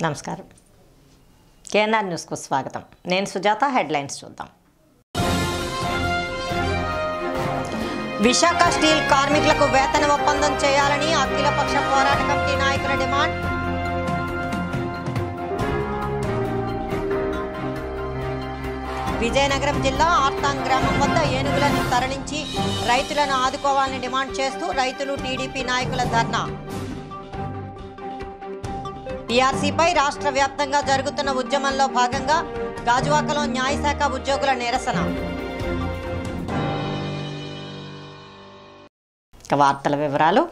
నమస్కారం కేఎన్ఆర్ న్యూస్కు స్వాగతం నేను సుజాత హెడ్లైన్స్ చూద్దాం విశాఖ స్టీల్ కార్మికులకు వేతన ఒప్పందం చేయాలని అఖిలపక్ష పోరాట కమిటీ నాయకుల డిమాండ్ విజయనగరం జిల్లా ఆర్తాంగ్ గ్రామం వద్ద ఏనుగులను తరలించి రైతులను ఆదుకోవాలని డిమాండ్ చేస్తూ రైతులు టీడీపీ నాయకుల ధర్నా పీఆర్సీపై రాష్ట్ర వ్యాప్తంగా జరుగుతున్న ఉద్యమంలో భాగంగా గాజువాకలో న్యాయశాఖ ఉద్యోగుల నిరసన ఇక వార్తల వివరాలు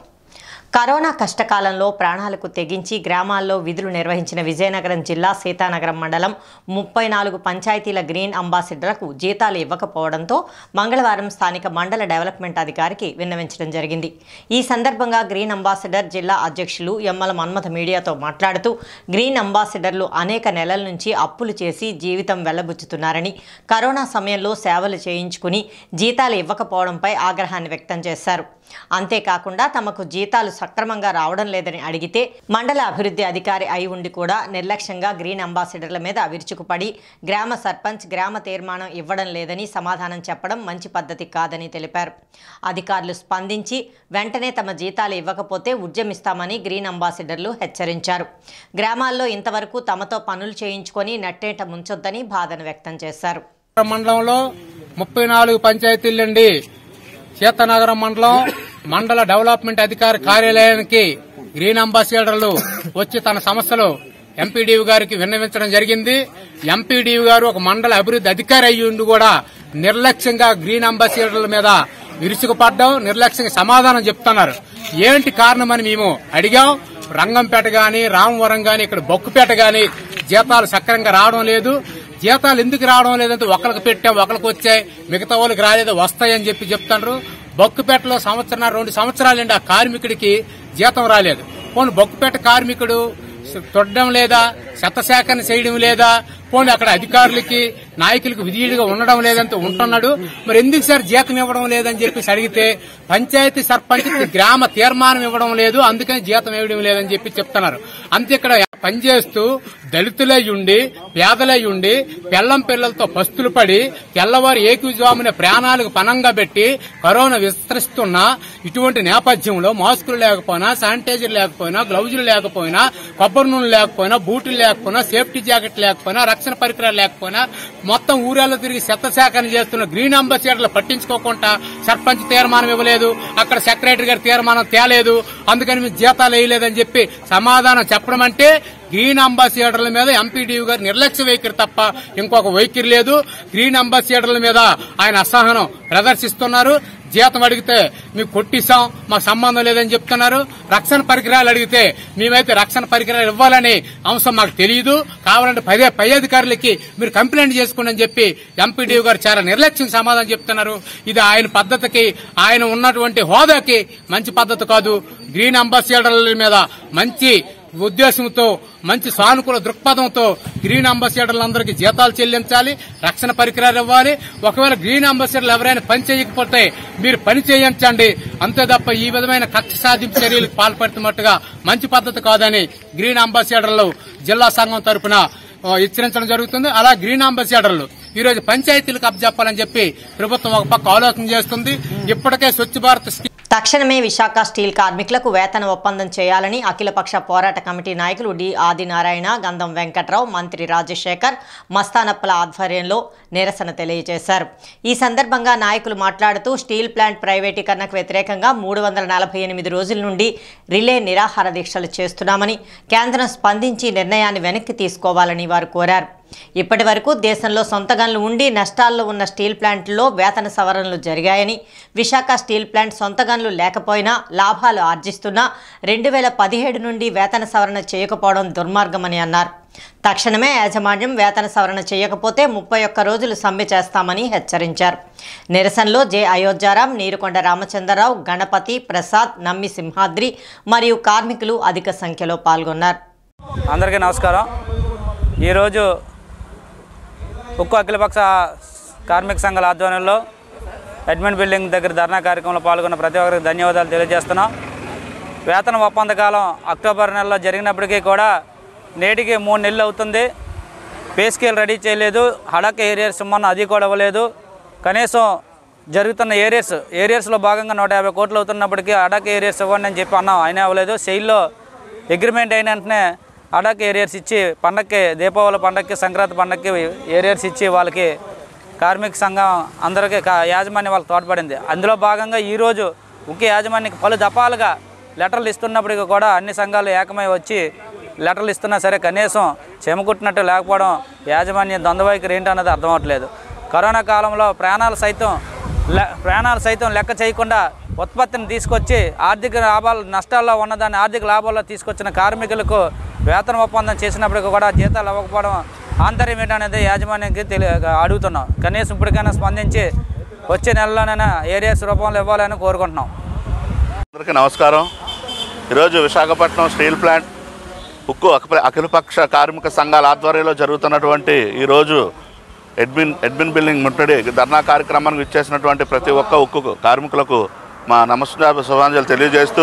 కరోనా కష్టకాలంలో ప్రాణాలకు తెగించి గ్రామాల్లో విధులు నిర్వహించిన విజయనగరం జిల్లా సీతానగరం మండలం ముప్పై నాలుగు పంచాయతీల గ్రీన్ అంబాసిడర్లకు జీతాలు ఇవ్వకపోవడంతో మంగళవారం స్థానిక మండల డెవలప్మెంట్ అధికారికి విన్నవించడం జరిగింది ఈ సందర్భంగా గ్రీన్ అంబాసిడర్ జిల్లా అధ్యక్షులు యమ్మల మన్మథ మీడియాతో మాట్లాడుతూ గ్రీన్ అంబాసిడర్లు అనేక నెలల నుంచి అప్పులు చేసి జీవితం వెళ్లబుచ్చుతున్నారని కరోనా సమయంలో సేవలు చేయించుకుని జీతాలు ఇవ్వకపోవడంపై ఆగ్రహాన్ని వ్యక్తం చేశారు అంతేకాకుండా తమకు జీతాలు సక్రమంగా రావడం లేదని అడిగితే మండల అభివృద్ధి అధికారి అయి ఉండి కూడా నిర్లక్ష్యంగా గ్రీన్ అంబాసిడర్ల మీద విరుచుకుపడి గ్రామ సర్పంచ్ గ్రామ తీర్మానం ఇవ్వడం లేదని సమాధానం చెప్పడం మంచి పద్ధతి కాదని తెలిపారు అధికారులు స్పందించి వెంటనే తమ జీతాలు ఇవ్వకపోతే ఉద్యమిస్తామని గ్రీన్ అంబాసిడర్లు హెచ్చరించారు గ్రామాల్లో ఇంతవరకు తమతో పనులు చేయించుకొని నట్టేట ముంచొద్దని బాధను వ్యక్తం చేశారు మండలంలో ముప్పై నాలుగు పంచాయతీల నుండి సీతనగరం మండలం మండల డెవలప్మెంట్ అధికారి కార్యాలయానికి గ్రీన్ అంబాసిడర్లు వచ్చి తన సమస్యలు ఎంపీడీవి గారికి విన్నవించడం జరిగింది ఎంపీడీవి గారు ఒక మండల అభివృద్ధి అధికారి అయ్యి ఉండి కూడా నిర్లక్ష్యంగా గ్రీన్ అంబాసిడర్ల మీద విరుచుకుపడ్డం నిర్లక్ష్యంగా సమాధానం చెప్తున్నారు ఏంటి కారణమని మేము అడిగాం రంగంపేట గాని రామవరం గాని ఇక్కడ బొక్కుపేట గాని జీతాలు సక్రంగా రావడం లేదు జీతాలు ఎందుకు రావడం లేదంటే ఒకరికి పెట్టాం ఒకరికి వచ్చాయి మిగతా వాళ్ళకి రాలేదు వస్తాయని చెప్పి చెప్తారు బొక్కుపేటలో సంవత్సరం రెండు సంవత్సరాలండి ఆ కార్మికుడికి జీతం రాలేదు పోను బొక్కుపేట కార్మికుడు తొడడం లేదా శతసేకరణ చేయడం లేదా పోనీ అక్కడ అధికారులకి నాయకులకు విధీయుడిగా ఉండడం లేదంటే ఉంటున్నాడు మరి ఎందుకు సార్ జీతం ఇవ్వడం లేదని చెప్పేసి అడిగితే పంచాయతీ సర్పంచ్ గ్రామ తీర్మానం ఇవ్వడం లేదు అందుకని జీతం ఇవ్వడం లేదని చెప్పి చెప్తున్నారు అంతే ఇక్కడ పనిచేస్తూ దళితులై ఉండి పేదలై ఉండి పెళ్లం పిల్లలతో పస్తులు పడి తెల్లవారు ఏకుజామున ప్రాణాలకు పనంగా పెట్టి కరోనా విస్తరిస్తున్న ఇటువంటి నేపథ్యంలో మాస్కులు లేకపోయినా శానిటైజర్ లేకపోయినా గ్లౌజులు లేకపోయినా కొబ్బరి నూనె లేకపోయినా బూట్లు లేకపోయినా సేఫ్టీ జాకెట్ లేకపోయినా రక్షణ పరికరాలు లేకపోయినా మొత్తం ఊరాల్లో తిరిగి చెత్త సేకరణ చేస్తున్న గ్రీన్ అంబాసిడర్లు పట్టించుకోకుండా సర్పంచ్ తీర్మానం ఇవ్వలేదు అక్కడ సెక్రటరీ గారి తీర్మానం తేలేదు అందుకని మేము జీతాలు వేయలేదని చెప్పి సమాధానం చెప్పడం అంటే గ్రీన్ అంబాసిడర్ల మీద ఎంపీడీయూ గారు నిర్లక్ష్య వైఖరి తప్ప ఇంకొక వైఖరి లేదు గ్రీన్ అంబాసిడర్ల మీద ఆయన అసహనం ప్రదర్శిస్తున్నారు జీతం అడిగితే మీకు కొట్టిస్తాం మాకు సంబంధం లేదని చెప్తున్నారు రక్షణ పరికరాలు అడిగితే మేమైతే రక్షణ పరికరాలు ఇవ్వాలని అంశం మాకు తెలియదు కావాలంటే పదే పై అధికారులకి మీరు కంప్లైంట్ చేసుకోండి అని చెప్పి ఎంపీడీఓ గారు చాలా నిర్లక్ష్యం సమాధానం చెప్తున్నారు ఇది ఆయన పద్ధతికి ఆయన ఉన్నటువంటి హోదాకి మంచి పద్ధతి కాదు గ్రీన్ అంబాసిడర్ల మీద మంచి ఉద్దేశంతో మంచి సానుకూల దృక్పథంతో గ్రీన్ అంబాసిడర్లందరికీ జీతాలు చెల్లించాలి రక్షణ పరికరాలు ఇవ్వాలి ఒకవేళ గ్రీన్ అంబాసిడర్లు ఎవరైనా పని చేయకపోతే మీరు పని చేయించండి అంతే తప్ప ఈ విధమైన కక్ష సాధింపు చర్యలకు పాల్పడుతున్నట్టుగా మంచి పద్ధతి కాదని గ్రీన్ అంబాసిడర్లు జిల్లా సంఘం తరపున ఆ, హెచ్చరించడం జరుగుతుంది అలా గ్రీన్ అంబాసిడర్లు ఈ రోజు పంచాయతీలకు అప్పచెప్పాలని చెప్పి ప్రభుత్వం ఒక పక్క ఆలోచన చేస్తుంది ఇప్పటికే స్వచ్ఛ భారత్ స్కీమ్ తక్షణమే విశాఖ స్టీల్ కార్మికులకు వేతన ఒప్పందం చేయాలని అఖిలపక్ష పోరాట కమిటీ నాయకులు డి ఆదినారాయణ గంధం వెంకట్రావు మంత్రి రాజశేఖర్ మస్తానప్పల ఆధ్వర్యంలో నిరసన తెలియజేశారు ఈ సందర్భంగా నాయకులు మాట్లాడుతూ స్టీల్ ప్లాంట్ ప్రైవేటీకరణకు వ్యతిరేకంగా మూడు వందల నలభై ఎనిమిది రోజుల నుండి రిలే నిరాహార దీక్షలు చేస్తున్నామని కేంద్రం స్పందించి నిర్ణయాన్ని వెనక్కి తీసుకోవాలని వారు కోరారు ఇప్పటి వరకు దేశంలో సొంత గనులు ఉండి నష్టాల్లో ఉన్న స్టీల్ ప్లాంట్లో వేతన సవరణలు జరిగాయని విశాఖ స్టీల్ ప్లాంట్ సొంత గనులు లేకపోయినా లాభాలు ఆర్జిస్తున్నా రెండు వేల పదిహేడు నుండి వేతన సవరణ చేయకపోవడం దుర్మార్గమని అన్నారు తక్షణమే యాజమాన్యం వేతన సవరణ చేయకపోతే ముప్పై ఒక్క రోజులు సమ్మె చేస్తామని హెచ్చరించారు నిరసనలో జె అయోధ్యారాం నీరుకొండ రామచంద్రరావు గణపతి ప్రసాద్ నమ్మి సింహాద్రి మరియు కార్మికులు అధిక సంఖ్యలో పాల్గొన్నారు అందరికీ నమస్కారం ఈరోజు ఉక్కు అఖిలపక్ష కార్మిక సంఘాల ఆధ్వర్యంలో అడ్మిన్ బిల్డింగ్ దగ్గర ధర్నా కార్యక్రమంలో పాల్గొన్న ప్రతి ఒక్కరికి ధన్యవాదాలు తెలియజేస్తున్నాం వేతన ఒప్పంద కాలం అక్టోబర్ నెలలో జరిగినప్పటికీ కూడా నేటికి మూడు నెలలు అవుతుంది పే స్కేల్ రెడీ చేయలేదు హడక్ ఏరియాస్ ఇమ్మన్న అది కూడా ఇవ్వలేదు కనీసం జరుగుతున్న ఏరియాస్ ఏరియాస్లో భాగంగా నూట యాభై కోట్లు అవుతున్నప్పటికీ అడక్ ఏరియాస్ ఇవ్వండి అని చెప్పి అన్నాం అయినా ఇవ్వలేదు సెయిల్లో అగ్రిమెంట్ అయిన వెంటనే అడక్ ఏరియాస్ ఇచ్చి పండక్కి దీపావళి పండక్కి సంక్రాంతి పండక్కి ఏరియాస్ ఇచ్చి వాళ్ళకి కార్మిక సంఘం అందరికీ కా- యాజమాన్యం వాళ్ళకి తోడ్పడింది అందులో భాగంగా ఈరోజు ముఖ్య యాజమాన్యకి పలు దఫాలుగా లెటర్లు ఇస్తున్నప్పటికీ కూడా అన్ని సంఘాలు ఏకమై వచ్చి లెటర్లు ఇస్తున్నా సరే కనీసం చెమకుట్టినట్టు లేకపోవడం యాజమాన్యం ద్వంద్వైఖరి ఏంటన్నది అర్థం అవ్వట్లేదు కరోనా కాలంలో ప్రాణాలు సైతం లె- ప్రాణాలు సైతం లెక్క చేయకుండా ఉత్పత్తిని తీసుకొచ్చి ఆర్థిక లాభాలు నష్టాల్లో ఉన్నదాన్ని ఆర్థిక లాభాల్లో తీసుకొచ్చిన కార్మికులకు వేతన ఒప్పందం చేసినప్పటికీ కూడా జీతాలు ఇవ్వకపోవడం ఆంతర్యం ఏంటనేది యాజమాన్యానికి తెలియ అడుగుతున్నాం కనీసం ఇప్పటికైనా స్పందించి వచ్చే నెలలోనైనా ఏరియాస్ రూపంలో ఇవ్వాలని కోరుకుంటున్నాం అందరికీ నమస్కారం ఈరోజు విశాఖపట్నం స్టీల్ ప్లాంట్ ఉక్కు అఖిల- అఖిలపక్ష కార్మిక సంఘాల ఆధ్వర్యంలో జరుగుతున్నటువంటి ఈరోజు అడ్మిన్ అడ్మిన్ బిల్డింగ్ ముట్టడి ధర్నా కార్యక్రమానికి ఇచ్చేసినటువంటి ప్రతి ఒక్క ఉక్కు కార్మికులకు మా నమస్కార శుభాంజలు తెలియజేస్తూ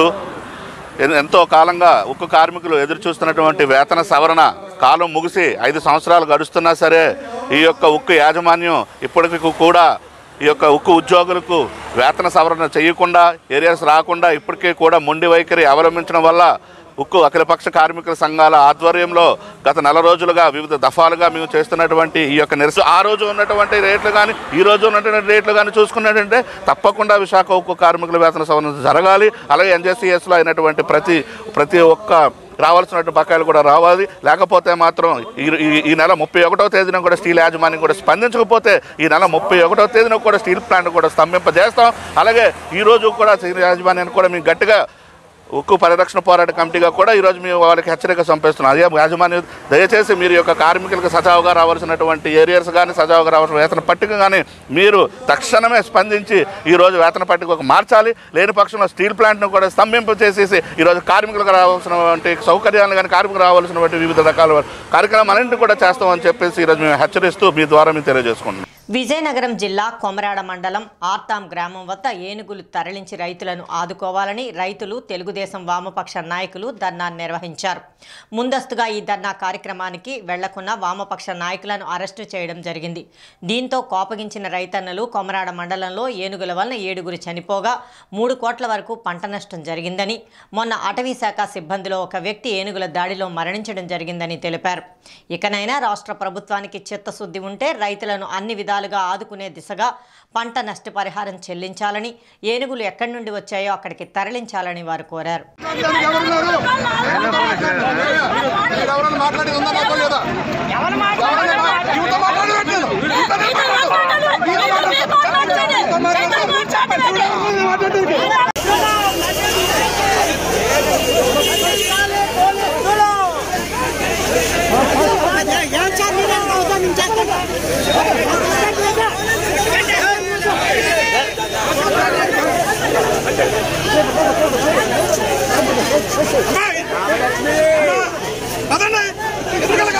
ఎన్- ఎంతో కాలంగా ఉక్కు కార్మికులు ఎదురు చూస్తున్నటువంటి వేతన సవరణ కాలం ముగిసి ఐదు సంవత్సరాలు గడుస్తున్నా సరే ఈ యొక్క ఉక్కు యాజమాన్యం ఇప్పటికి కూడా ఈ యొక్క ఉక్కు ఉద్యోగులకు వేతన సవరణ చేయకుండా ఏరియాస్ రాకుండా ఇప్పటికీ కూడా మొండి వైఖరి అవలంబించడం వల్ల ఉక్కు అఖిలపక్ష కార్మికుల సంఘాల ఆధ్వర్యంలో గత నెల రోజులుగా వివిధ దఫాలుగా మేము చేస్తున్నటువంటి ఈ యొక్క నిరసన ఆ రోజు ఉన్నటువంటి రేట్లు కానీ ఈ రోజు ఉన్నటువంటి రేట్లు కానీ చూసుకున్నట్టంటే తప్పకుండా విశాఖ ఉక్కు కార్మికుల వేతన సవరణ జరగాలి అలాగే ఎన్జేసీఎస్లో అయినటువంటి ప్రతి ప్రతి ఒక్క రావాల్సినటువంటి బకాయిలు కూడా రావాలి లేకపోతే మాత్రం ఈ ఈ- ఈ నెల ముప్పై ఒకటో తేదీన కూడా స్టీల్ యాజమాన్యం కూడా స్పందించకపోతే ఈ నెల ముప్పై ఒకటో తేదీన కూడా స్టీల్ ప్లాంట్ కూడా స్తంభింపజేస్తాం అలాగే ఈ రోజు కూడా స్టీల్ యాజమాన్యాన్ని కూడా మేము గట్టిగా ఉక్కు పరిరక్షణ పోరాట కమిటీగా కూడా ఈరోజు మేము వాళ్ళకి హెచ్చరిక సంపిస్తున్నాం అదే యాజమాన్యం దయచేసి మీరు యొక్క కార్మికులకు సజావుగా రావాల్సినటువంటి ఏరియాస్ కానీ సజావుగా రావాల్సిన వేతన పట్టిక కానీ మీరు తక్షణమే స్పందించి ఈరోజు వేతన పట్టిక మార్చాలి లేని పక్షంలో స్టీల్ ప్లాంట్ను కూడా స్తంభింప చేసేసి ఈరోజు కార్మికులకు రావాల్సినటువంటి సౌకర్యాలు కానీ కార్మికులకు రావాల్సినటువంటి వివిధ రకాల కార్యక్రమాలన్నింటినీ కూడా చేస్తామని చెప్పేసి ఈరోజు మేము హెచ్చరిస్తూ మీ ద్వారా మేము తెలియజేసుకుంటున్నాం విజయనగరం జిల్లా కొమరాడ మండలం ఆర్తాం గ్రామం వద్ద ఏనుగులు తరలించి రైతులను ఆదుకోవాలని రైతులు తెలుగుదేశం వామపక్ష నాయకులు ధర్నా నిర్వహించారు ముందస్తుగా ఈ ధర్నా కార్యక్రమానికి వెళ్లకున్న వామపక్ష నాయకులను అరెస్టు చేయడం జరిగింది దీంతో కోపగించిన రైతన్నలు కొమరాడ మండలంలో ఏనుగుల వలన ఏడుగురు చనిపోగా మూడు కోట్ల వరకు పంట నష్టం జరిగిందని మొన్న అటవీ శాఖ సిబ్బందిలో ఒక వ్యక్తి ఏనుగుల దాడిలో మరణించడం జరిగిందని తెలిపారు ఇకనైనా రాష్ట్ర ప్రభుత్వానికి చిత్తశుద్ధి ఉంటే రైతులను అన్ని విధాలుగా ఆదుకునే దిశగా పంట నష్టపరిహారం చెల్లించాలని ఏనుగులు ఎక్కడి నుండి వచ్చాయో అక్కడికి తరలించాలని వారు కోరారు ఎవరన్నా మాట్లాడేది ఉందా నాకు లేదా ఎవరన్నా మా- నీతో మాట్లాడేది నీతోనే మాట్లాడు. నీతో అదండి ఎదురుగలగా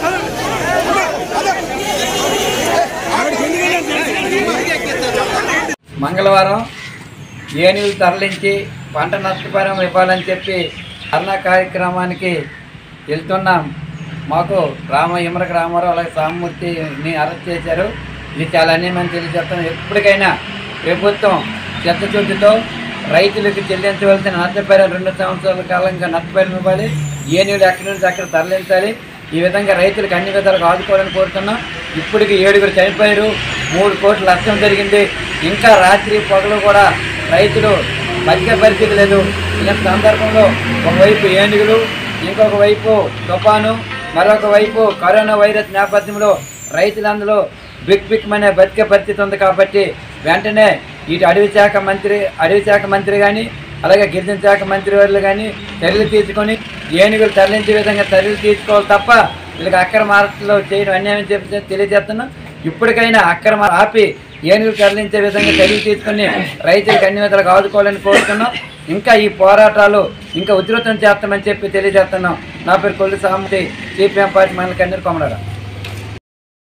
మంగళవారం ఏనుగులు తరలించి పంట నష్టపరిహారం ఇవ్వాలని చెప్పి ధర్నా కార్యక్రమానికి వెళ్తున్నాం మాకు రామ ఇమరక రామారావు అలాగే సామూర్తిని అరెస్ట్ చేశారు ఇది చాలా అన్యమని తెలియజేస్తాం ఎప్పటికైనా ప్రభుత్వం చిత్తశుద్ధితో రైతులకు చెల్లించవలసిన నష్టపరిహారం రెండు సంవత్సరాల కాలంగా నష్టపరిహారం ఇవ్వాలి ఏనుగులు ఎక్కడి నుంచి అక్కడ తరలించాలి ఈ విధంగా రైతులకు అన్ని విధాలుగా ఆదుకోవాలని కోరుతున్నాం ఇప్పటికి ఏడుగురు చనిపోయారు మూడు కోట్ల నష్టం జరిగింది ఇంకా రాత్రి పగలు కూడా రైతులు బతికే పరిస్థితి లేదు ఇలాంటి సందర్భంలో ఒకవైపు ఏనుగులు ఇంకొక వైపు తుఫాను మరొక వైపు కరోనా వైరస్ నేపథ్యంలో రైతులందరూ బిక్ బిక్ అనే బతికే పరిస్థితి ఉంది కాబట్టి వెంటనే ఇటు అడవి శాఖ మంత్రి అడవి శాఖ మంత్రి కానీ అలాగే గిరిజన శాఖ మంత్రి వారు కానీ చర్యలు తీసుకొని ఏనుగులు తరలించే విధంగా చర్యలు తీసుకోవాలి తప్ప వీళ్ళకి అక్రమ అరెస్టులు చేయడం అన్యాయం చెప్పి తెలియజేస్తున్నాం ఇప్పటికైనా అక్రమ ఆపి ఏనుగులు తరలించే విధంగా చర్యలు తీసుకొని రైతులకు అన్ని విధాలుగా ఆదుకోవాలని కోరుతున్నాం ఇంకా ఈ పోరాటాలు ఇంకా ఉధృతం చేస్తామని చెప్పి తెలియజేస్తున్నాం నా పేరు కొల్లు సామతి సిపిఎం పార్టీ మండలి కన్నీరు కొమరాడ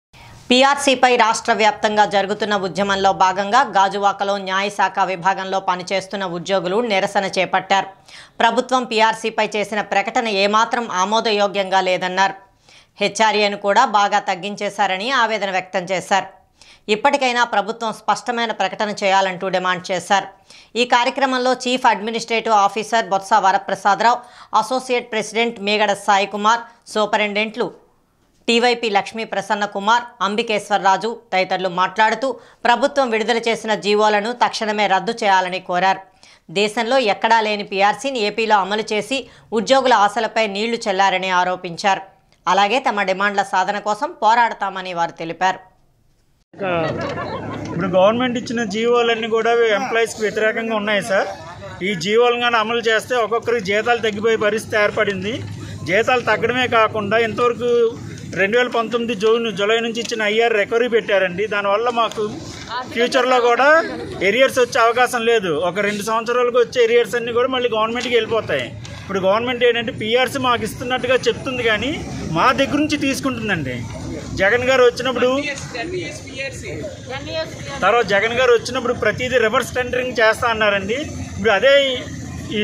పీఆర్సీపై రాష్ట్ర వ్యాప్తంగా జరుగుతున్న ఉద్యమంలో భాగంగా గాజువాకలో న్యాయశాఖ విభాగంలో పనిచేస్తున్న ఉద్యోగులు నిరసన చేపట్టారు ప్రభుత్వం పీఆర్సీపై చేసిన ప్రకటన ఏమాత్రం ఆమోదయోగ్యంగా లేదన్నారు హెచ్ఆర్ఏను కూడా బాగా తగ్గించేశారని ఆవేదన వ్యక్తం చేశారు ఇప్పటికైనా ప్రభుత్వం స్పష్టమైన ప్రకటన చేయాలంటూ డిమాండ్ చేశారు ఈ కార్యక్రమంలో chief administrative officer Botsa Varaprasadarao associate president Megada Sai Kumar సూపరింటెండెంట్లు టీవైపీ లక్ష్మీ ప్రసన్న కుమార్ అంబికేశ్వరరాజు తదితరులు మాట్లాడుతూ ప్రభుత్వం విడుదల చేసిన జీవోలను తక్షణమే రద్దు చేయాలని కోరారు దేశంలో ఎక్కడా లేని పీఆర్సీని ఏపీలో అమలు చేసి ఉద్యోగుల ఆశలపై నీళ్లు చెల్లారని ఆరోపించారు అలాగే తమ డిమాండ్ల సాధన కోసం పోరాడతామని వారు తెలిపారు ఇప్పుడు గవర్నమెంట్ ఇచ్చిన జీవోలన్నీ కూడా ఎంప్లాయీస్కి వ్యతిరేకంగా ఉన్నాయి సార్ ఈ జీవోలు కానీ అమలు చేస్తే ఒక్కొక్కరికి జీతాలు తగ్గిపోయే పరిస్థితి ఏర్పడింది జీతాలు తగ్గడమే కాకుండా ఇంతవరకు రెండు వేల పంతొమ్మిది జూన్ జూలై నుంచి ఇచ్చిన ఐఆర్ రికవరీ పెట్టారండి దానివల్ల మాకు ఫ్యూచర్లో కూడా ఎరియర్స్ వచ్చే అవకాశం లేదు ఒక రెండు సంవత్సరాలకు వచ్చే ఎరియర్స్ అన్నీ కూడా మళ్ళీ గవర్నమెంట్కి వెళ్ళిపోతాయి ఇప్పుడు గవర్నమెంట్ ఏంటంటే పిఆర్సీ మాకు ఇస్తున్నట్టుగా చెప్తుంది కానీ మా దగ్గర నుంచి తీసుకుంటుందండి జగన్ గారు వచ్చినప్పుడు తర్వాత జగన్ గారు వచ్చినప్పుడు ప్రతిదీ రివర్స్ టెండరింగ్ చేస్తా అన్నారండి ఇప్పుడు అదే ఈ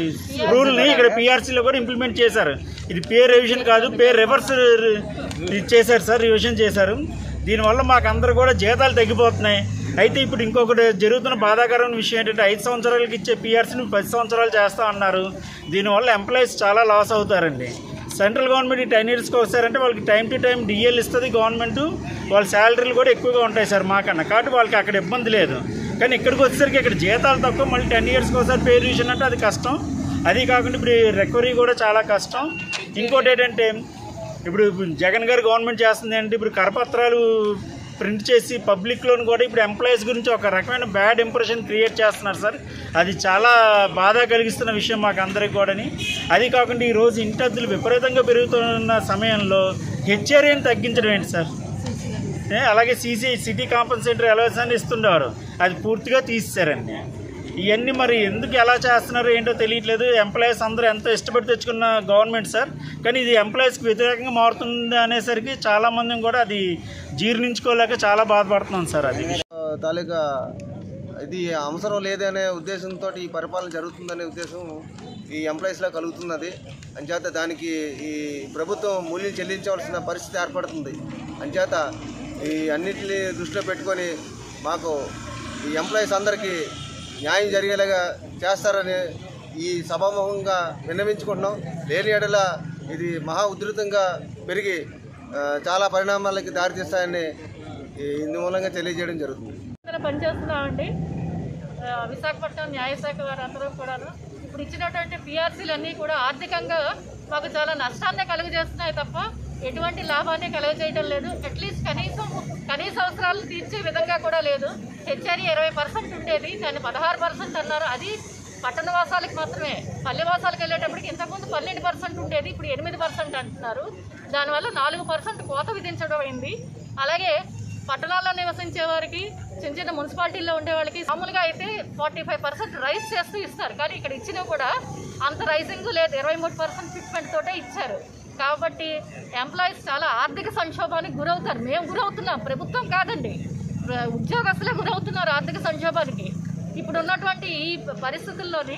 రూల్ని ఇక్కడ పిఆర్సీలో కూడా ఇంప్లిమెంట్ చేశారు ఇది పే రివిజన్ కాదు పే రివర్స్ ఇది చేశారు సార్ రివిజన్ చేశారు దీనివల్ల మాకు అందరూ కూడా జీతాలు తగ్గిపోతున్నాయి అయితే ఇప్పుడు ఇంకొకటి జరుగుతున్న బాధాకరమైన విషయం ఏంటంటే ఐదు సంవత్సరాలకి ఇచ్చే పిఆర్సీని పది సంవత్సరాలు చేస్తా అన్నారు దీనివల్ల ఎంప్లాయీస్ చాలా లాస్ అవుతారండి సెంట్రల్ గవర్నమెంట్ ఈ టెన్ ఇయర్స్కి వస్తారంటే వాళ్ళకి టైం టు టైం డిఎల్ ఇస్తుంది గవర్నమెంట్ వాళ్ళ శాలరీలు కూడా ఎక్కువగా ఉంటాయి సార్ మాకన్నా కాబట్టి వాళ్ళకి అక్కడ ఇబ్బంది లేదు కానీ ఇక్కడికి వచ్చేసరికి ఇక్కడ జీతాలు తక్కువ మళ్ళీ టెన్ ఇయర్స్కి ఒకసారి పే రివిజన్ అంటే అది కష్టం అది కాకుండా ఇప్పుడు రికవరీ కూడా చాలా కష్టం ఇంకోటి ఏంటంటే ఇప్పుడు జగన్ గారు గవర్నమెంట్ చేస్తుంది ఏంటి ఇప్పుడు కరపత్రాలు ప్రింట్ చేసి పబ్లిక్లోని కూడా ఇప్పుడు ఎంప్లాయీస్ గురించి ఒక రకమైన బ్యాడ్ ఇంప్రెషన్ క్రియేట్ చేస్తున్నారు సార్ అది చాలా బాధ కలిగిస్తున్న విషయం మాకు అందరికి కూడాని అది కాకుండా ఈరోజు ఇంటద్దులు విపరీతంగా పెరుగుతున్న సమయంలో హెచ్ఆర్ఏని తగ్గించడం ఏంటి సార్ ఏ, అలాగే సీసీ సిటీ కాంపన్సేటరీ అలవెన్స్ అని ఇస్తుండేవారు అది పూర్తిగా తీసేశారండి ఇవన్నీ మరి ఎందుకు ఎలా చేస్తున్నారో ఏంటో తెలియట్లేదు ఎంప్లాయీస్ అందరూ ఎంతో ఇష్టపడి తెచ్చుకున్న గవర్నమెంట్ సార్ కానీ ఇది ఎంప్లాయీస్కి వ్యతిరేకంగా మారుతుంది అనేసరికి చాలామంది కూడా అది జీర్ణించుకోలేక చాలా బాధపడుతున్నాం సార్ అది తాలూకా ఇది అవసరం లేదనే ఉద్దేశంతో ఈ పరిపాలన జరుగుతుందనే ఉద్దేశం ఈ ఎంప్లాయీస్లో కలుగుతున్నది అంచేత దానికి ఈ ప్రభుత్వం మూల్యం చెల్లించవలసిన పరిస్థితి ఏర్పడుతుంది అంచేత ఈ అన్నిటిని దృష్టిలో పెట్టుకొని మాకు ఈ ఎంప్లాయీస్ అందరికీ న్యాయం జరిగేలాగా చేస్తారని ఈ సభాముఖంగా విన్నవించుకుంటున్నాం లేని ఎడల ఇది మహా ఉధృతంగా పెరిగి ఆ, చాలా పరిణామాలకి దారితీస్తాయని ఈ ఇందు మూలంగా తెలియజేయడం జరుగుతుంది ఇక్కడ పనిచేస్తున్నామండి ఆ, విశాఖపట్నం న్యాయశాఖ వారు అందరూ కూడాను ఇప్పుడు ఇచ్చినటువంటి పిఆర్సీలు అన్నీ కూడా ఆర్థికంగా మాకు చాలా నష్టాన్ని కలుగజేస్తున్నాయి తప్ప ఎటువంటి లాభాన్ని కలుగజేయడం లేదు అట్లీస్ట్ కనీసం కనీస అవసరాలు తీర్చే విధంగా కూడా లేదు హెచ్ఆర్ఈ ఇరవై పర్సెంట్ ఉండేది దాన్ని పదహారు పర్సెంట్ అన్నారు అది పట్టణ వాసాలకు మాత్రమే పల్లె వాసాలకు వెళ్ళేటప్పటికి ఇంతకుముందు పన్నెండు పర్సెంట్ ఉండేది ఇప్పుడు ఎనిమిది పర్సెంట్ అంటున్నారు దానివల్ల నాలుగు పర్సెంట్ కోత విధించడం అయింది అలాగే పట్టణాల్లో నివసించే వారికి చిన్న చిన్న మున్సిపాలిటీల్లో ఉండే వాళ్ళకి మామూలుగా అయితే ఫార్టీ ఫైవ్ పర్సెంట్ రైస్ చేస్తూ ఇస్తారు కానీ ఇక్కడ ఇచ్చినా కూడా అంత రైజింగ్ లేదు ఇరవై మూడు పర్సెంట్ ఫిట్మెంట్ తోటే ఇచ్చారు కాబట్టి ఎంప్లాయీస్ చాలా ఆర్థిక సంక్షోభానికి గురవుతారు మేము గురవుతున్నాం ప్రభుత్వం కాదండి ప్ర- ఉద్యోగస్తులే గురవుతున్నారు ఆర్థిక సంక్షోభానికి ఇప్పుడు ఉన్నటువంటి ఈ పరిస్థితుల్లోని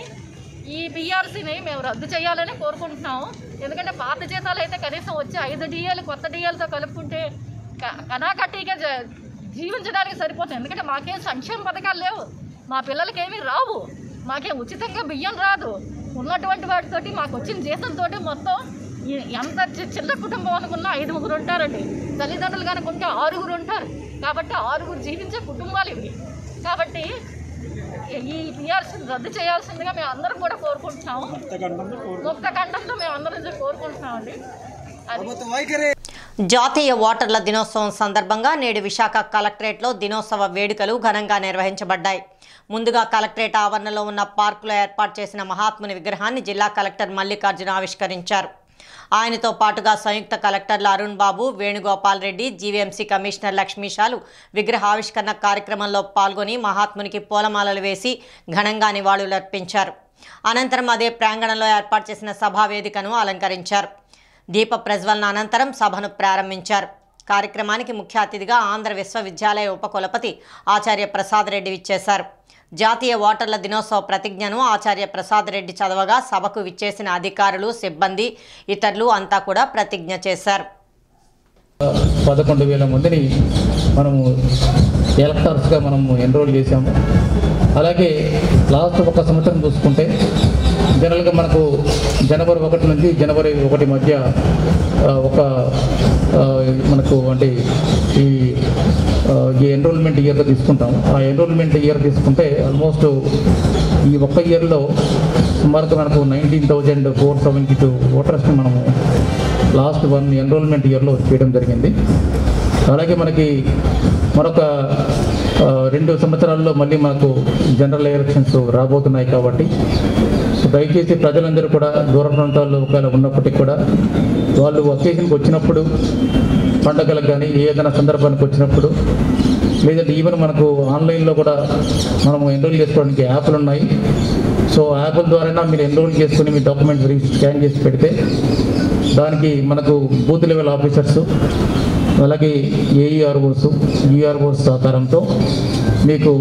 ఈ బీఆర్సీని మేము రద్దు చేయాలని కోరుకుంటున్నాము ఎందుకంటే పాత జీతాలు అయితే కనీసం వచ్చే ఐదు డిఏలు కొత్త డిఏలతో కలుపుకుంటే క- కనాకట్టిగా జ- జీవించడానికి సరిపోతుంది ఎందుకంటే మాకేం సంక్షేమ పథకాలు లేవు మా పిల్లలకి ఏమీ రావు మాకేం ఉచితంగా బియ్యం రాదు ఉన్నటువంటి వాటితోటి మాకు వచ్చిన జీతంతో మొత్తం ఈ- ఎంత చి- చిన్న కుటుంబం అనుకున్నా ఐదు ముగ్గురు ఉంటారండి తల్లిదండ్రులు కనుకుంటే ఆరుగురు ఉంటారు కాబట్టి ఆరుగురు జీవించే కుటుంబాలు ఇవి కాబట్టి ఈ పిఆర్సీని రద్దు చేయాల్సిందిగా మేము అందరం కూడా కోరుకుంటున్నాము ముక్త ఖండంతో మేము అందరం కోరుకుంటున్నామండి అది జాతీయ ఓటర్ల దినోత్సవం సందర్భంగా నేడు విశాఖ కలెక్టరేట్లో దినోత్సవ వేడుకలు ఘనంగా నిర్వహించబడ్డాయి ముందుగా కలెక్టరేట్ ఆవరణలో ఉన్న పార్కులో ఏర్పాటు చేసిన మహాత్ముని విగ్రహాన్ని జిల్లా కలెక్టర్ మల్లికార్జున ఆవిష్కరించారు ఆయనతో పాటుగా సంయుక్త కలెక్టర్లు అరుణ్ బాబు వేణుగోపాల్ రెడ్డి జీవీఎంసీ కమిషనర్ లక్ష్మీశాలు విగ్రహ ఆవిష్కరణ కార్యక్రమంలో పాల్గొని మహాత్మునికి పూలమాలలు వేసి ఘనంగా నివాళులర్పించారు అనంతరం అదే ప్రాంగణంలో ఏర్పాటు చేసిన సభా వేదికను అలంకరించారు దీప ప్రజ్వలన అనంతరం సభను ప్రారంభించారు కార్యక్రమానికి ముఖ్య అతిథిగా ఆంధ్ర విశ్వవిద్యాలయ ఉపకులపతి ఆచార్య ప్రసాద్ రెడ్డి విచ్చేశారు జాతీయ ఓటర్ల దినోత్సవ ప్రతిజ్ఞను ఆచార్య ప్రసాద్ రెడ్డి చదవగా సభకు విచ్చేసిన అధికారులు సిబ్బంది ఇతరులు అంతా కూడా ప్రతిజ్ఞ చేశారు పదకొండు వేల మందిని మనము ఎలక్టర్స్గా మనము ఎన్రోల్ చేశాము అలాగే లాస్ట్ ఒక సంవత్సరం చూసుకుంటే జనరల్గా మనకు జనవరి ఒకటి నుంచి జనవరి ఒకటి మధ్య ఆ, ఒక ఆ, మనకు అంటే ఈ ఆ, ఈ ఎన్రోల్మెంట్ ఇయర్గా తీసుకుంటాం ఆ ఎన్రోల్మెంట్ ఇయర్ తీసుకుంటే ఆల్మోస్ట్ ఈ ఒక్క ఇయర్లో సుమారుగా మనకు nineteen thousand four seventy two ఓటర్స్ని మనము లాస్ట్ వన్ ఎన్రోల్మెంట్ ఇయర్లో చేయడం జరిగింది అలాగే మనకి మరొక ఆ, రెండు సంవత్సరాల్లో మళ్ళీ మనకు జనరల్ ఎలక్షన్స్ రాబోతున్నాయి కాబట్టి సో దయచేసి ప్రజలందరూ కూడా దూర ప్రాంతాల్లో ఒకవేళ ఉన్నప్పటికీ కూడా వాళ్ళు ఒకేషన్కి వచ్చినప్పుడు పండగలకు కానీ ఏదైనా సందర్భానికి వచ్చినప్పుడు లేదంటే ఈవెన్ మనకు ఆన్లైన్లో కూడా మనము ఎన్రోల్ చేసుకోవడానికి యాప్లు ఉన్నాయి సో యాప్ల ద్వారా మీరు ఎన్రోల్ చేసుకుని మీ డాక్యుమెంట్స్ స్కాన్ చేసి పెడితే దానికి మనకు బూత్ లెవెల్ ఆఫీసర్స్ అలాగే ఏఈఆర్ఓస్ ఈఆర్ఓస్ సహకారంతో మీకు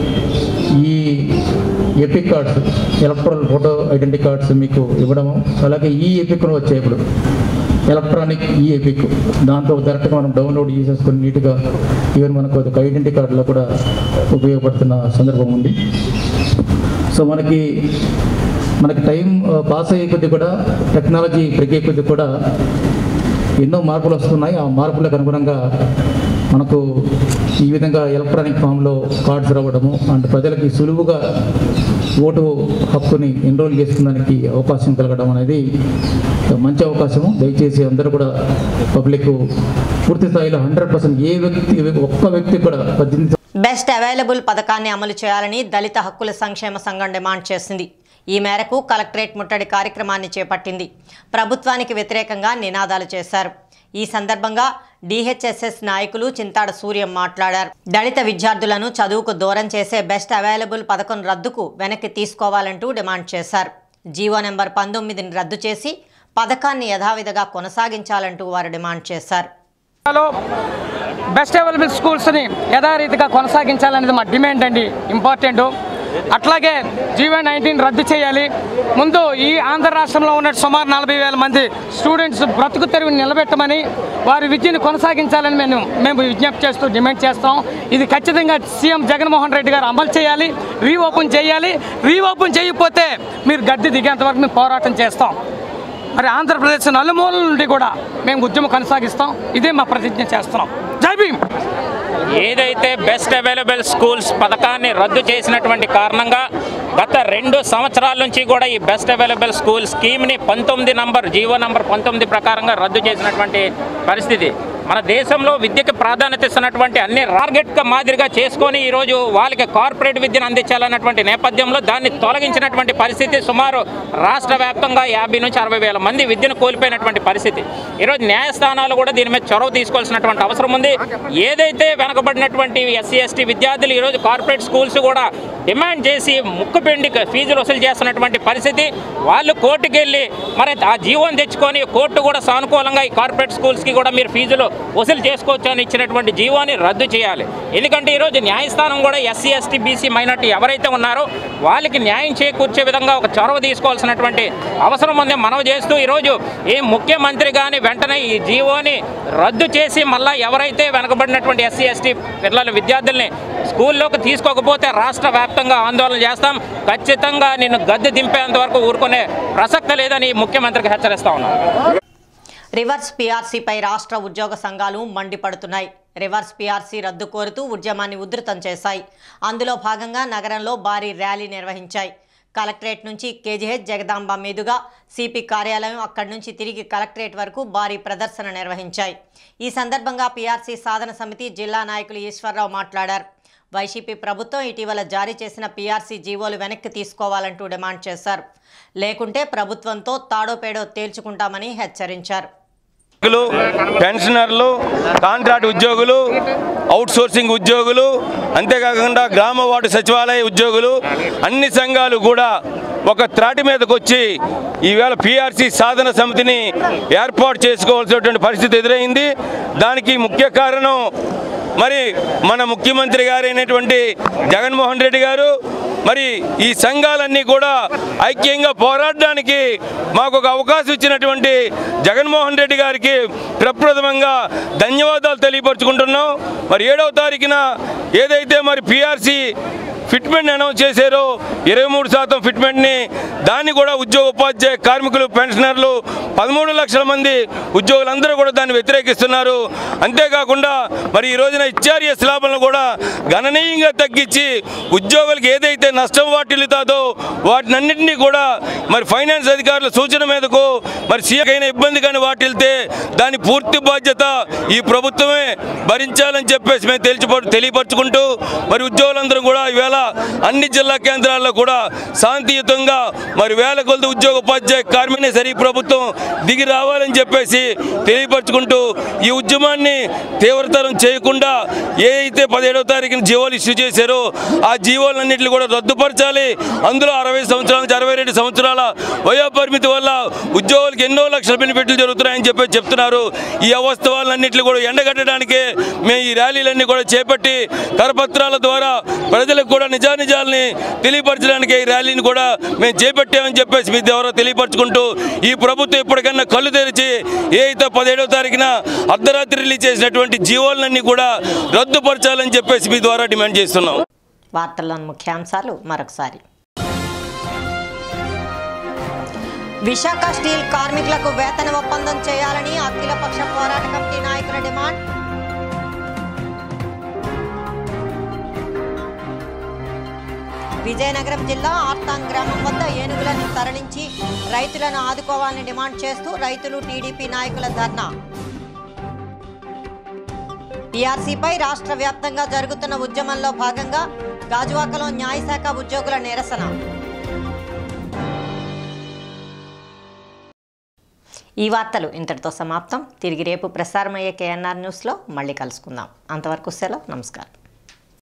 ఈ EPIC cards electoral photo identity cards మీకు ఇవ్వడము అలాగే ఈ ఎపిక్ను వచ్చే ఇప్పుడు ఎలక్ట్రానిక్ ఈ ఎపిక్ దాంతో డైరెక్ట్గా మనం డౌన్లోడ్ చేసేసుకొని నీట్గా ఈవెన్ మనకు ఒక ఐడెంటిటీ కార్డులో కూడా ఉపయోగపడుతున్న సందర్భం ఉంది సో మనకి మనకి టైం పాస్ అయ్యే కొద్దీ కూడా టెక్నాలజీ పెరిగే కొద్దీ కూడా ఎన్నో మార్పులు వస్తున్నాయి ఆ మార్పులకు అనుగుణంగా మనకు ఈ విధంగా ఎలక్ట్రానిక్ ఫామ్లో కార్డ్స్ రావడము అండ్ ప్రజలకి సులువుగా ఓటు హక్కుని ఎన్రోల్ చేసుకున్నానికి అవకాశం కలగడం అనేది మంచి అవకాశము దయచేసి అందరూ కూడా పబ్లిక్ పూర్తి స్థాయిలో హండ్రెడ్ పర్సెంట్ ఏ వ్యక్తి ఒక్క వ్యక్తి కూడా పద్దెనిమిది బెస్ట్ అవైలబుల్ పథకాన్ని అమలు చేయాలని దళిత హక్కుల సంక్షేమ సంఘం డిమాండ్ చేసింది ఈ మేరకు కలెక్టరేట్ ముట్టడి కార్యక్రమాన్ని చేపట్టింది ప్రభుత్వానికి వ్యతిరేకంగా నినాదాలు చేశారు ఈ సందర్భంగా డిహెచ్ఎస్ఎస్ నాయకులు చింతాడ సూర్యం మాట్లాడారు దళిత విద్యార్థులను చదువుకు దూరం చేసే బెస్ట్ అవైలబుల్ పథకం రద్దుకు వెనక్కి తీసుకోవాలంటూ డిమాండ్ చేశారు జీవో నెంబర్ పంతొమ్మిదిని రద్దు చేసి పథకాన్ని యథావిధిగా కొనసాగించాలంటూ వారు డిమాండ్ చేశారు లో బెస్ట్ అవైలబుల్ స్కూల్స్ని యథారీతిగా కొనసాగించాలనేది మా డిమాండ్ అండి ఇంపార్టెంట్ అట్లాగే జీవో నైన్టీన్ రద్దు చేయాలి ముందు ఈ ఆంధ్ర రాష్ట్రంలో ఉన్న సుమారు నలభై వేల మంది స్టూడెంట్స్ బ్రతుకు తెరువుని నిలబెట్టమని వారి విద్యను కొనసాగించాలని మేము మేము విజ్ఞప్తి చేస్తూ డిమాండ్ చేస్తాం ఇది ఖచ్చితంగా సీఎం జగన్మోహన్ రెడ్డి గారు అమలు చేయాలి రీఓపెన్ చేయాలి రీఓపెన్ చేయకపోతే మీరు గద్దె దిగేంత వరకు మేము పోరాటం చేస్తాం మరి ఆంధ్రప్రదేశ్ నలుమూలల నుండి కూడా మేము ఉద్యమం కొనసాగిస్తాం ఇదే మా ప్రతిజ్ఞ చేస్తున్నాం జై భీమ్ ఏదైతే బెస్ట్ అవైలబుల్ స్కూల్స్ పథకాన్ని రద్దు చేసినటువంటి కారణంగా గత రెండు సంవత్సరాల నుంచి కూడా ఈ బెస్ట్ అవైలబుల్ స్కూల్ స్కీమ్ని పంతొమ్మిది నంబర్ జీవో నంబర్ పంతొమ్మిది ప్రకారంగా రద్దు చేసినటువంటి పరిస్థితి మన దేశంలో విద్యకి ప్రాధాన్యత ఇస్తున్నటువంటి అన్ని టార్గెట్ మాదిరిగా చేసుకొని ఈరోజు వాళ్ళకి కార్పొరేట్ విద్యను అందించాలన్నటువంటి నేపథ్యంలో దాన్ని తొలగించినటువంటి పరిస్థితి సుమారు రాష్ట్ర వ్యాప్తంగా యాభై నుంచి అరవై వేల మంది విద్యను కోల్పోయినటువంటి పరిస్థితి ఈరోజు న్యాయస్థానాలు కూడా దీని మీద చొరవ తీసుకోవాల్సినటువంటి అవసరం ఉంది ఏదైతే వెనకబడినటువంటి ఎస్సీ ఎస్టీ విద్యార్థులు ఈరోజు కార్పొరేట్ స్కూల్స్ కూడా డిమాండ్ చేసి ముక్కుపిండి ఫీజులు వసూలు చేస్తున్నటువంటి పరిస్థితి వాళ్ళు కోర్టుకు వెళ్ళి మరి ఆ జీవోని తెచ్చుకొని కోర్టు కూడా సానుకూలంగా ఈ కార్పొరేట్ స్కూల్స్కి కూడా మీరు ఫీజులు వసూలు చేసుకోవచ్చు అని ఇచ్చినటువంటి జీవోని రద్దు చేయాలి ఎందుకంటే ఈరోజు న్యాయస్థానం కూడా ఎస్సీ ఎస్టీ బీసీ మైనార్టీ ఎవరైతే ఉన్నారో వాళ్ళకి న్యాయం చేకూర్చే విధంగా ఒక చొరవ తీసుకోవాల్సినటువంటి అవసరం ఉంది మనవి చేస్తూ ఈరోజు ఈ ముఖ్యమంత్రి కానీ వెంటనే ఈ జీవోని రద్దు చేసి మళ్ళీ ఎవరైతే వెనకబడినటువంటి ఎస్సీ ఎస్టీ పిల్లల విద్యార్థుల్ని స్కూల్లోకి తీసుకోకపోతే రాష్ట్ర వ్యాప్తంగా ఆందోళన చేస్తాం ఖచ్చితంగా నిన్ను గద్దె దింపేంత వరకు ఊరుకునే ప్రసక్తి లేదని ముఖ్యమంత్రికి హెచ్చరిస్తా ఉన్నాను రివర్స్ పీఆర్సీపై రాష్ట్ర ఉద్యోగ సంఘాలు మండిపడుతున్నాయి రివర్స్ పీఆర్సీ రద్దు కోరుతూ ఉద్యమాన్ని ఉధృతం చేశాయి అందులో భాగంగా నగరంలో భారీ ర్యాలీ నిర్వహించాయి కలెక్టరేట్ నుంచి కేజీహెచ్ జగదాంబ మీదుగా సిపి కార్యాలయం అక్కడి నుంచి తిరిగి కలెక్టరేట్ వరకు భారీ ప్రదర్శన నిర్వహించాయి ఈ సందర్భంగా పీఆర్సీ సాధన సమితి జిల్లా నాయకులు ఈశ్వరరావు మాట్లాడారు వైసీపీ ప్రభుత్వం ఇటీవల జారీ చేసిన పీఆర్సీ జీవోలు వెనక్కి తీసుకోవాలంటూ డిమాండ్ చేశారు లేకుంటే ప్రభుత్వంతో తాడోపేడో తేల్చుకుంటామని హెచ్చరించారు ఉద్యోగులు పెన్షనర్లు కాంట్రాక్ట్ ఉద్యోగులు అవుట్ సోర్సింగ్ ఉద్యోగులు అంతేకాకుండా గ్రామ వార్డు సచివాలయ ఉద్యోగులు అన్ని సంఘాలు కూడా ఒక త్రాటి మీదకి వచ్చి ఈవేళ పిఆర్సీ సాధన సమితిని ఏర్పాటు చేసుకోవాల్సినటువంటి పరిస్థితి ఎదురైంది దానికి ముఖ్య కారణం మరి మన ముఖ్యమంత్రి గారైనటువంటి జగన్మోహన్ రెడ్డి గారు మరి ఈ సంఘాలన్నీ కూడా ఐక్యంగా పోరాడడానికి మాకు ఒక అవకాశం ఇచ్చినటువంటి జగన్మోహన్ రెడ్డి గారికి ప్రప్రథమంగా ధన్యవాదాలు తెలియపరుచుకుంటున్నాం మరి ఏడవ తారీఖున ఏదైతే మరి పిఆర్సీ ఫిట్మెంట్ అనౌన్స్ చేశారో ఇరవై మూడు శాతం ఫిట్మెంట్ని దాన్ని కూడా ఉద్యోగ ఉపాధ్యాయ కార్మికులు పెన్షనర్లు పదమూడు లక్షల మంది ఉద్యోగులందరూ కూడా దాన్ని వ్యతిరేకిస్తున్నారు అంతేకాకుండా మరి ఈ రోజున ఇచ్చార్య స్లాబులను కూడా గణనీయంగా తగ్గించి ఉద్యోగులకు ఏదైతే నష్టం వాటిల్లుతాదో వాటినన్నింటినీ కూడా మరి ఫైనాన్స్ అధికారుల సూచన మీదకు మరి సీఎకైన ఇబ్బంది కానీ వాటిల్తే దాని పూర్తి బాధ్యత ఈ ప్రభుత్వమే భరించాలని చెప్పేసి మేము తెలిసిప తెలియపరుచుకుంటూ మరి ఉద్యోగులందరూ కూడా ఈవేళ అన్ని జిల్లా కేంద్రాల్లో కూడా శాంతియుతంగా మరి వేల కొలది ఉద్యోగ ఉపాధ్యాయ కార్మికుని సరి ప్రభుత్వం దిగి రావాలని చెప్పేసి తెలియపరుచుకుంటూ ఈ ఉద్యమాన్ని తీవ్రతరం చేయకుండా ఏ అయితే పదిహేడవ తారీఖున జీవోలు ఇష్యూ చేశారో ఆ జీవోలన్నింటినీ కూడా రద్దుపరచాలి అందులో అరవై సంవత్సరాల నుంచి అరవై రెండు సంవత్సరాల వయో పరిమితి వల్ల ఉద్యోగులకు ఎన్నో లక్షల బెనిఫిట్లు జరుగుతున్నాయని చెప్పి చెప్తున్నారు ఈ అవస్థవాలన్నింటినీ కూడా ఎండగట్టడానికే మేము ఈ ర్యాలీలన్నీ కూడా చేపట్టి కరపత్రాల ద్వారా ప్రజలకు కూడా నిజానిజాలని తెలియపరచడానికి ఈ ర్యాలీని కూడా మేము చేపట్టామని చెప్పేసి మీ ద్వారా తెలియపరచుకుంటూ ఈ ప్రభుత్వం ఇప్పటికన్నా కళ్ళు తెరిచి ఏ అయితే పదిహేడవ తారీఖున అర్ధరాత్రి రిలీజ్ చేసినటువంటి జీవోలన్నీ కూడా రద్దుపరచాలని చెప్పేసి మీ ద్వారా డిమాండ్ చేస్తున్నాం వార్తల్లోని ముఖ్యాంశాలు మరొకసారి విశాఖ స్టీల్ కార్మికులకు వేతన ఒప్పందం చేయాలని అఖిలపక్ష పోరాట కమిటీ నాయకుల డిమాండ్ విజయనగరం జిల్లా ఆర్తాంగ్ గ్రామం వద్ద ఏనుగులను తరలించి రైతులను ఆదుకోవాలని డిమాండ్ చేస్తూ రైతులు టీడీపీ నాయకుల ధర్నా టీఆర్సీపై రాష్ట్ర వ్యాప్తంగా జరుగుతున్న ఉద్యమంలో భాగంగా గాజువాకలో న్యాయశాఖ ఉద్యోగుల నిరసన ఈ వార్తలు ఇంతటితో సమాప్తం తిరిగి రేపు ప్రసారమయ్యే కేఎన్ఆర్ న్యూస్లో మళ్ళీ కలుసుకుందాం అంతవరకు సెలవు నమస్కారం